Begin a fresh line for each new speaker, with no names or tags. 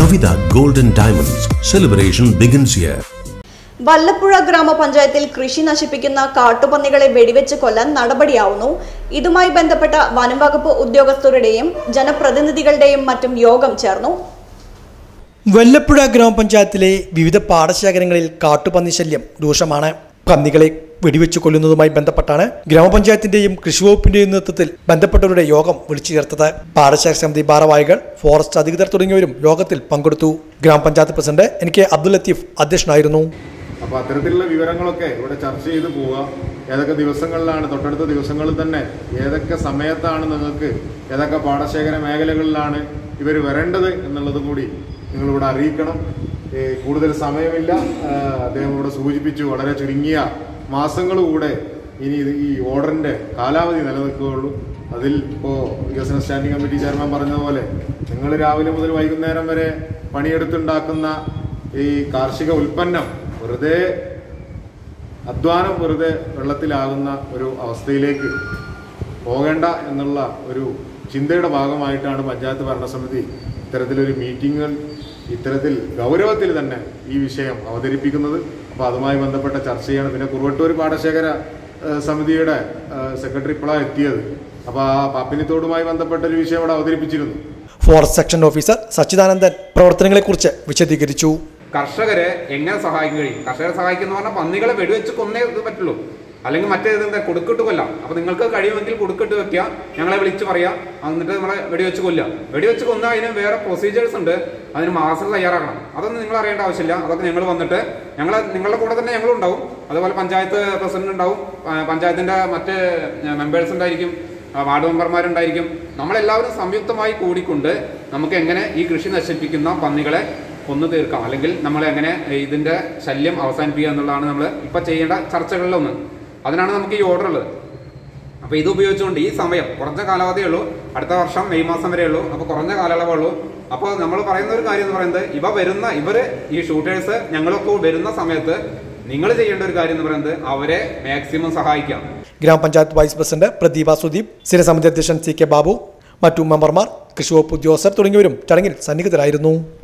Kavitha golden diamonds celebration begins here
Vallappuzha ഗ്രാമപഞ്ചായത്തിൽ കൃഷി നശിപ്പിക്കുന്ന കാട്ടുപന്നികളെ വെടിവെച്ച് കൊല്ലാൻ നടപടിയാവുന്നു ഇതുമായി ബന്ധപ്പെട്ട വനംവകുപ്പ് ഉദ്യോഗസ്ഥരുടെയും ജനപ്രതിനിധികളുടെയും മറ്റും യോഗം ചേർന്നു
വല്ലപ്പുഴ ഗ്രാമപഞ്ചായത്തിലെ വിവിധ പാടശേഖരങ്ങളിൽ കാട്ടുപന്നി ശല്യം രൂക്ഷമാണ് പന്നികളെ വെടിവെച്ച് കൊല്ലുന്നതുമായി ബന്ധപ്പെട്ടാണ് ഗ്രാമപഞ്ചായത്തിന്റെയും കൃഷിവകുപ്പിന്റെയും നേതൃത്വത്തിൽ ബന്ധപ്പെട്ടവരുടെ യോഗം വിളിച്ചു ചേർത്തത് പാടശേഖര സമിതി ഭാരവാഹികൾ ഫോറസ്റ്റ് അധികൃതർ തുടങ്ങിയവരും യോഗത്തിൽ പങ്കെടുത്തു grama panchayat president N K Abdul Latheef അധ്യക്ഷനായിരുന്നു
അപ്പോൾ അത്തരത്തിലുള്ള വിവരങ്ങളൊക്കെ ഇവിടെ ചർച്ച ചെയ്ത് പോവുക ഏതൊക്കെ ദിവസങ്ങളിലാണ് തൊട്ടടുത്ത ദിവസങ്ങളിൽ തന്നെ ഏതൊക്കെ സമയത്താണ് നിങ്ങൾക്ക് ഏതൊക്കെ പാടശേഖര മേഖലകളിലാണ് ഇവർ വരേണ്ടത് എന്നുള്ളത് കൂടി നിങ്ങളിവിടെ അറിയിക്കണം ഏ, കൂടുതൽ സമയമില്ല ആ, അദ്ദേഹം ഇവിടെ സൂചിപ്പിച്ചു വളരെ ചുരുങ്ങിയ മാസങ്ങൾ കൂടെ ഇനി ഇത് ഈ ഓർഡറിന്റെ കാലാവധി നിലനിൽക്കുകയുള്ളൂ അതിൽ ഇപ്പോൾ വികസന സ്റ്റാൻഡിംഗ് കമ്മിറ്റി ചെയർമാൻ പറഞ്ഞതുപോലെ നിങ്ങൾ രാവിലെ മുതൽ വൈകുന്നേരം വരെ പണിയെടുത്തുണ്ടാക്കുന്ന ഈ കാർഷിക ഉൽപ്പന്നം വെറുതെ അധ്വാനം വെറുതെ വെള്ളത്തിലാകുന്ന ഒരു അവസ്ഥയിലേക്ക് പോകേണ്ട എന്നുള്ള ഒരു ചിന്തയുടെ ഭാഗമായിട്ടാണ് പഞ്ചായത്ത് ഭരണസമിതി ഇത്തരത്തിലൊരു മീറ്റിങ്ങുകൾ ഇത്തരത്തിൽ ഗൗരവത്തിൽ തന്നെ ഈ വിഷയം അവതരിപ്പിക്കുന്നത് അപ്പോൾ അതുമായി ബന്ധപ്പെട്ട ചർച്ചയാണ് പിന്നെ കുറുവട്ടൂർ പാടശേഖര ഏഹ്, സമിതിയുടെ ഏഹ്, സെക്രട്ടറി ഇപ്പോഴാണ് എത്തിയത് അപ്പോൾ ആ പാപ്പിനിത്തോടുമായി ബന്ധപ്പെട്ട ഒരു വിഷയം അവിടെ അവതരിപ്പിച്ചിരുന്നു
ഫോറസ്റ്റ് സെക്ഷൻ ഓഫീസർ സച്ചിദാനന്ദൻ പ്രവർത്തനങ്ങളെക്കുറിച്ച് വിശദീകരിച്ചു
കർഷകരെ എങ്ങനെ സഹായിക്കാൻ കഴിയും കർഷകരെ സഹായിക്കുന്ന പറഞ്ഞാൽ പന്നികളെ വെടിവെച്ച് കൊന്നേ ഇത് പറ്റുള്ളൂ അല്ലെങ്കിൽ മറ്റേതെന്താ കൊടുക്കിട്ട് കൊല്ലാം അപ്പൊ നിങ്ങൾക്ക് കഴിയുമെങ്കിൽ കൊടുക്കിട്ട് വെക്കുക ഞങ്ങളെ വിളിച്ച് പറയാം എന്നിട്ട് നമ്മളെ വെടിവെച്ച് കൊല്ലുക വെടിവെച്ച് കൊന്ന അതിന് വേറെ പ്രൊസീജിയേഴ്സ് ഉണ്ട് അതിന് മാസം തയ്യാറാക്കണം അതൊന്നും നിങ്ങൾ അറിയേണ്ട ആവശ്യമില്ല അതൊക്കെ നിങ്ങൾ വന്നിട്ട് ഞങ്ങൾ നിങ്ങളുടെ കൂടെ തന്നെ ഞങ്ങളും ഉണ്ടാവും അതുപോലെ പഞ്ചായത്ത് പ്രസിഡന്റ് ഉണ്ടാവും പ- പഞ്ചായത്തിന്റെ മറ്റ് മെമ്പേഴ്സ് ഉണ്ടായിരിക്കും ആ, വാർഡ് മെമ്പർമാരുണ്ടായിരിക്കും നമ്മളെല്ലാവരും സംയുക്തമായി കൂടിക്കൊണ്ട് നമുക്ക് എങ്ങനെ ഈ കൃഷി നശിപ്പിക്കുന്ന പന്നികളെ കൊന്നു തീർക്കാം അല്ലെങ്കിൽ നമ്മൾ എങ്ങനെ ഇതിന്റെ ശല്യം അവസാനിപ്പിക്കുക എന്നുള്ളതാണ് നമ്മൾ ഇപ്പൊ ചെയ്യേണ്ട ചർച്ചകളിലൊന്ന് അതിനാണ് നമുക്ക് ഈ ഓർഡർ ഉള്ളത് അപ്പൊ ഇത് ഉപയോഗിച്ചുകൊണ്ട് ഈ സമയം കുറഞ്ഞ കാലാവധിയേ ഉള്ളൂ അടുത്ത വർഷം മെയ് മാസം വരെ ഉള്ളൂ അപ്പൊ കുറഞ്ഞ കാലയളവേ ഉള്ളൂ അപ്പോൾ നമ്മൾ പറയുന്ന ഒരു കാര്യം എന്ന് പറയുന്നത് ഇവ വരുന്ന ഇവര് ഈ ഷൂട്ടേഴ്സ് ഞങ്ങളൊക്കെ വരുന്ന സമയത്ത് നിങ്ങൾ ചെയ്യേണ്ട ഒരു കാര്യം എന്ന് പറയുന്നത് അവരെ മാക്സിമം സഹായിക്കാം
ഗ്രാമപഞ്ചായത്ത് വൈസ് പ്രസിഡന്റ് പ്രദീപ സുദീപ് സ്ഥിരസമിതി അധ്യക്ഷൻ സി കെ ബാബു മറ്റു മെമ്പർമാർ കൃഷിവകുപ്പ് ഉദ്യോഗസ്ഥർ തുടങ്ങിയവരും ചടങ്ങിൽ സന്നിഹിതരായിരുന്നു